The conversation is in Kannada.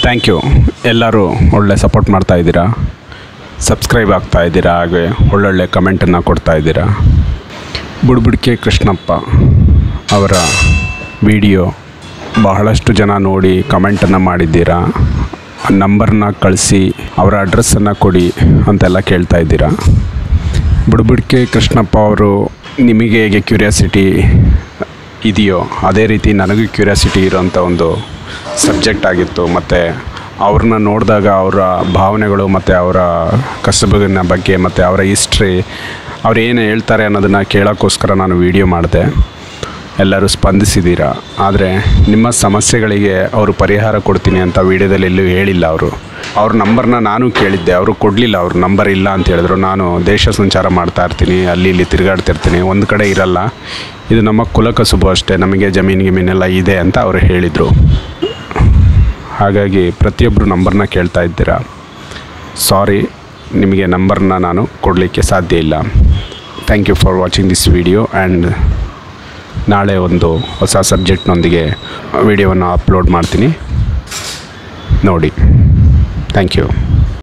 ಥ್ಯಾಂಕ್ ಯು ಎಲ್ಲರೂ ಒಳ್ಳೆ ಸಪೋರ್ಟ್ ಮಾಡ್ತಾ ಇದ್ದೀರಾ ಸಬ್ಸ್ಕ್ರೈಬ್ ಆಗ್ತಾ ಇದ್ದೀರಾ ಹಾಗೆ ಒಳ್ಳೊಳ್ಳೆ ಕಮೆಂಟನ್ನು ಕೊಡ್ತಾ ಇದ್ದೀರಾ ಬುಡ್ಬುಡ್ಕೆ ಕೃಷ್ಣಪ್ಪ ಅವರ ವಿಡಿಯೋ ಬಹಳಷ್ಟು ಜನ ನೋಡಿ ಕಮೆಂಟನ್ನು ಮಾಡಿದ್ದೀರಾ ನಂಬರ್ನ ಕಳಿಸಿ ಅವರ ಅಡ್ರೆಸ್ಸನ್ನು ಕೊಡಿ ಅಂತೆಲ್ಲ ಕೇಳ್ತಾ ಇದ್ದೀರಾ ಬುಡ್ಬುಡ್ಕೆ ಕೃಷ್ಣಪ್ಪ ಅವರು ನಿಮಗೆ ಹೇಗೆ ಕ್ಯೂರಿಯಾಸಿಟಿ ಇದೆಯೋ ಅದೇ ರೀತಿ ನನಗೂ ಕ್ಯೂರಿಯಾಸಿಟಿ ಇರೋಂಥ ಒಂದು ಸಬ್ಜೆಕ್ಟ್ ಆಗಿತ್ತು ಮತ್ತು ಅವ್ರನ್ನ ನೋಡಿದಾಗ ಅವರ ಭಾವನೆಗಳು ಮತ್ತು ಅವರ ಕಸಬಿನ ಬಗ್ಗೆ ಮತ್ತು ಅವರ ಹಿಸ್ಟ್ರಿ ಅವ್ರು ಏನು ಹೇಳ್ತಾರೆ ಅನ್ನೋದನ್ನು ಕೇಳೋಕ್ಕೋಸ್ಕರ ನಾನು ವಿಡಿಯೋ ಮಾಡಿದೆ ಎಲ್ಲರೂ ಸ್ಪಂದಿಸಿದ್ದೀರಾ ಆದರೆ ನಿಮ್ಮ ಸಮಸ್ಯೆಗಳಿಗೆ ಅವರು ಪರಿಹಾರ ಕೊಡ್ತೀನಿ ಅಂತ ವೀಡಿಯೋದಲ್ಲಿ ಎಲ್ಲೂ ಹೇಳಿಲ್ಲ ಅವರು ಅವ್ರ ನಂಬರ್ನ ನಾನು ಕೇಳಿದ್ದೆ ಅವರು ಕೊಡಲಿಲ್ಲ ಅವ್ರ ನಂಬರ್ ಇಲ್ಲ ಅಂತ ಹೇಳಿದ್ರು ನಾನು ದೇಶ ಸಂಚಾರ ಮಾಡ್ತಾ ಇರ್ತೀನಿ ಅಲ್ಲಿ ಇಲ್ಲಿ ತಿರುಗಾಡ್ತಿರ್ತೀನಿ ಒಂದು ಕಡೆ ಇರಲ್ಲ ಇದು ನಮ್ಮ ಕುಲಕಸುಬು ಅಷ್ಟೇ ನಮಗೆ ಜಮೀನು ಗಿಮೀನೆಲ್ಲ ಇದೆ ಅಂತ ಅವರು ಹೇಳಿದರು ಹಾಗಾಗಿ ಪ್ರತಿಯೊಬ್ಬರು ನಂಬರ್ನ ಕೇಳ್ತಾ ಇದ್ದೀರಾ ಸಾರಿ ನಿಮಗೆ ನಂಬರ್ನ ನಾನು ಕೊಡಲಿಕ್ಕೆ ಸಾಧ್ಯ ಇಲ್ಲ thank you for watching this video and ನಾಳೆ ಒಂದು ಹೊಸ ಸಬ್ಜೆಕ್ಟ್ನೊಂದಿಗೆ ವಿಡಿಯೋವನ್ನು ಅಪ್ಲೋಡ್ ಮಾಡ್ತೀನಿ ನೋಡಿ ಥ್ಯಾಂಕ್ ಯು